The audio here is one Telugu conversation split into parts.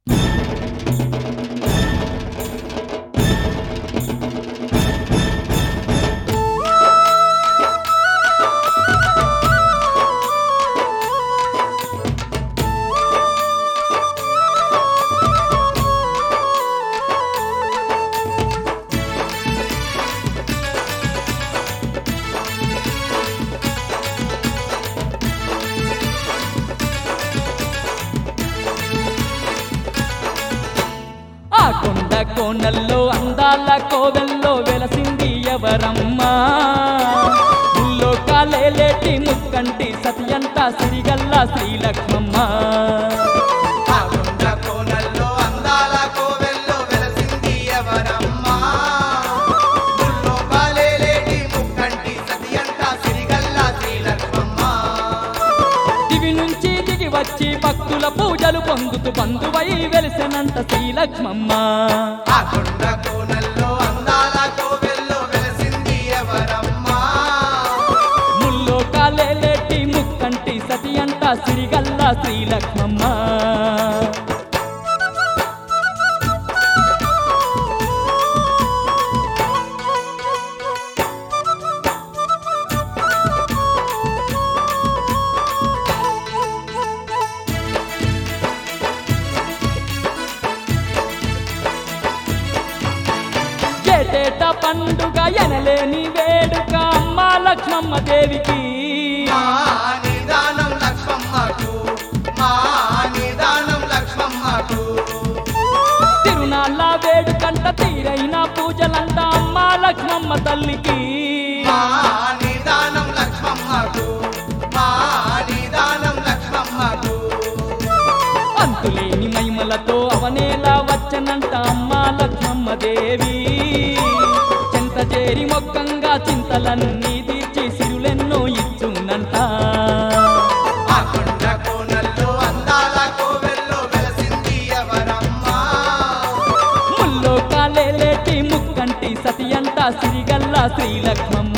ఆ కొండ కోనల్లో అందాల కోవెల్లో వెలసింది ఎవరమ్మా ముల్లో కాలేలేటి ముక్కంటి సతియంత సిరిగల్ల శ్రీలక్ష్మమ్మ ఆ కొండ కోనల్లో అందాల కోవెల్లో వెలసింది ఎవరమ్మా ముల్లో బాలేలేటి ముక్కంటి సతియంట సిరిగల్ల శ్రీలక్ష్మమ్మ దివి నుంచి దిగి వచ్చి భక్తుల పూజలు పొందుతూ బంధువై వెలిసినంత శ్రీలక్ష్మమ్మ ఆ కొండ కోనల్లో అందాల కోవెల్లో వెలసింది ఎవరమ్మా ముల్లో కాలేలేటి ముక్కంటి సతియంత సిరిగల్ల శ్రీలక్ష్మమ్మ ఏటేట పండుగ ఎనలేని వేడుక అమ్మ లక్ష్మమ్మ దేవికి మా నిదానం లక్ష్మమ్మకు మా నిదానం లక్ష్మమ్మకు తిరునాళ్ళ వేడుకంట తీరైన పూజలంట అమ్మ లక్ష్మమ్మ తల్లికి మా నిదానం లక్ష్మమ్మకు మా నిదానం లక్ష్మమ్మకు అంతులేని మహిమలతో అవనేలా వచ్చనంట అమ్మ లక్ష్మమ్మ దేవి చెంత చేరి మొక్కంగా చింతలన్నీ తీర్చి సిరులెన్నో ఇచ్చునంట ఆ కొండ కోనల్లో అందాల కోవెల్లో వెలసింది ఎవరమ్మా ముల్లో కాలేలేటి ముక్కంటి సతి అంట సిరిగల్ల శ్రీలక్ష్మమ్మ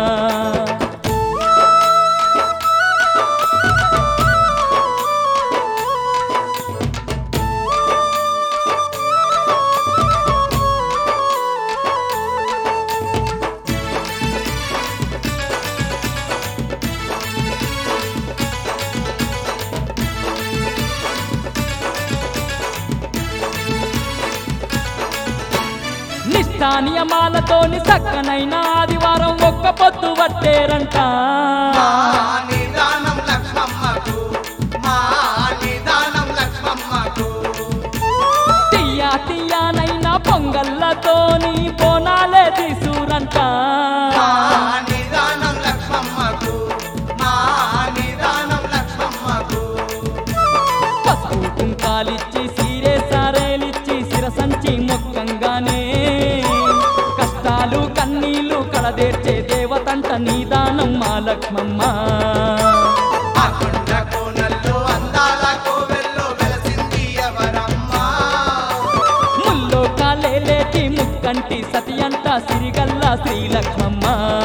నిష్ఠా నియమాలతోని సక్కనైన ఆదివారం ఒక్క పొద్దు పట్టేరంట మా నిదానం లక్ష్మమ్మకు మా నిదానం లక్ష్మమ్మకు తీయా తీయానైనా పొంగల్లతోని బోనాలే తీసురంట మా నిదానం లక్ష్మమ్మకు మా నిదానం లక్ష్మమ్మకు పసుపు కుంకాలిచ్చి సీరే సారేలిచ్చి శిరసంచి మొక్కంగానే కష్టాలు కన్నీళ్లు కడదేర్చే దేవతంట నీదానం మా లక్ష్మమ్మ ఆ కొండ కోనల్లో అందాల కోవెల్లో వెలసింది ఎవరమ్మా ముల్లో కాలేలేటి ముక్కంటి సతి అంట సిరిగల్ల శ్రీలక్ష్మమ్మ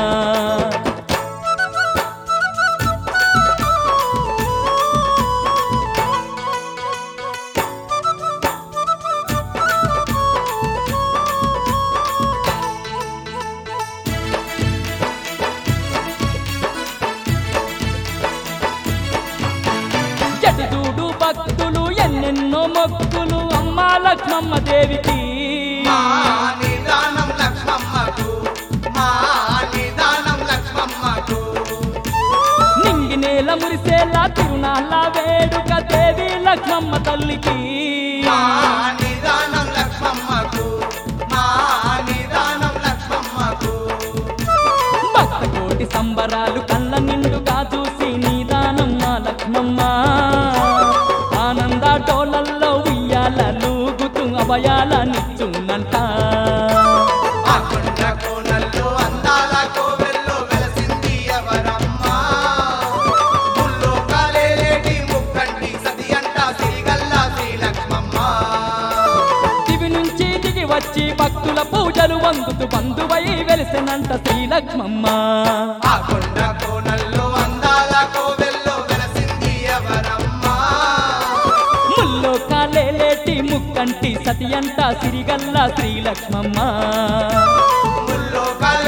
జటి చూడు భక్తులు ఎన్నెన్నో మొక్కులు అమ్మ లక్ష్మమ్మ దేవికి మా నిదానం లక్ష్మమ్మకు మా నిదానం లక్ష్మమ్మకు నింగి నేల మురిసేలా తిరునాళ్ళ వేడుక దేవి లక్ష్మమ్మ తల్లికి మా నిదానం లక్ష్మమ్మకు మా నిదానం లక్ష్మమ్మకు భక్త కోటి సంబరాలు కళ్ళ నిండుగా చూసి నీదానం మా లక్ష్మమ్మ ఆనంద టోలల్లో ఉయ్యాలూగుతూ అభయాలనిచ్చునంట ఆ కొండ కోనల్లో అందాల కోవెల్లో వెలసింది ఎవరమ్మా ముల్లో కాలేలేటి ముక్కంటి సతి అంట సిరిగల్ల శ్రీలక్ష్మమ్మ దివి నుంచి దిగి వచ్చి భక్తుల పూజలు వందుతూ బంధువై వెలిసినంట శ్రీలక్ష్మమ్మ ఆ కొండ కోనల్లో అందాల కోవెల్లో వెలసింది ఎవరమ్మా ముల్లో కాలేలే మురిసేటి ముక్కంటి సతి అంట సిరిగల్ల శ్రీలక్ష్మమ్మ ముల్లోకాల